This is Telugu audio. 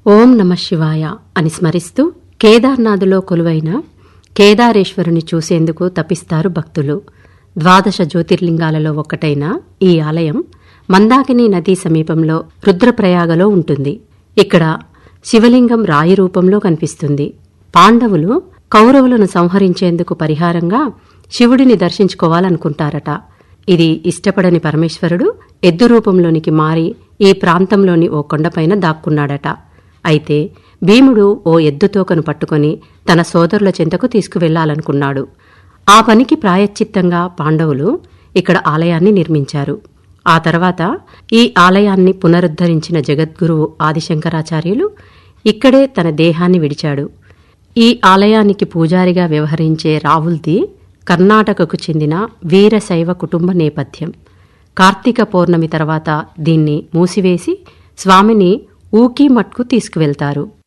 ఓం నమ శివాయ అని స్మరిస్తూ కేదార్నాథులో కొలువైన కేదారేశ్వరుని చూసేందుకు తపిస్తారు భక్తులు ద్వాదశ జ్యోతిర్లింగాలలో ఒక్కటైన ఈ ఆలయం మందాకిని నదీ సమీపంలో రుద్రప్రయాగలో ఉంటుంది ఇక్కడ శివలింగం రాయి రూపంలో కనిపిస్తుంది పాండవులు కౌరవులను సంహరించేందుకు పరిహారంగా శివుడిని దర్శించుకోవాలనుకుంటారట ఇది ఇష్టపడని పరమేశ్వరుడు ఎద్దు రూపంలోనికి మారి ఈ ప్రాంతంలోని ఓ కొండపైన దాక్కున్నాడట అయితే భీముడు ఓ ఎద్దుతోకను పట్టుకొని తన సోదరుల చెంతకు తీసుకువెళ్లాలనుకున్నాడు ఆ పనికి ప్రాయశ్చిత్తంగా పాండవులు ఇక్కడ ఆలయాన్ని నిర్మించారు ఆ తర్వాత ఈ ఆలయాన్ని పునరుద్ధరించిన జగద్గురువు ఆదిశంకరాచార్యులు ఇక్కడే తన దేహాన్ని విడిచాడు ఈ ఆలయానికి పూజారిగా వ్యవహరించే రావుల్ది కర్ణాటకకు చెందిన వీరశైవ కుటుంబ నేపథ్యం కార్తీక పౌర్ణమి తర్వాత దీన్ని మూసివేసి స్వామిని ఊకీ మట్కు తీసుకువెళ్తారు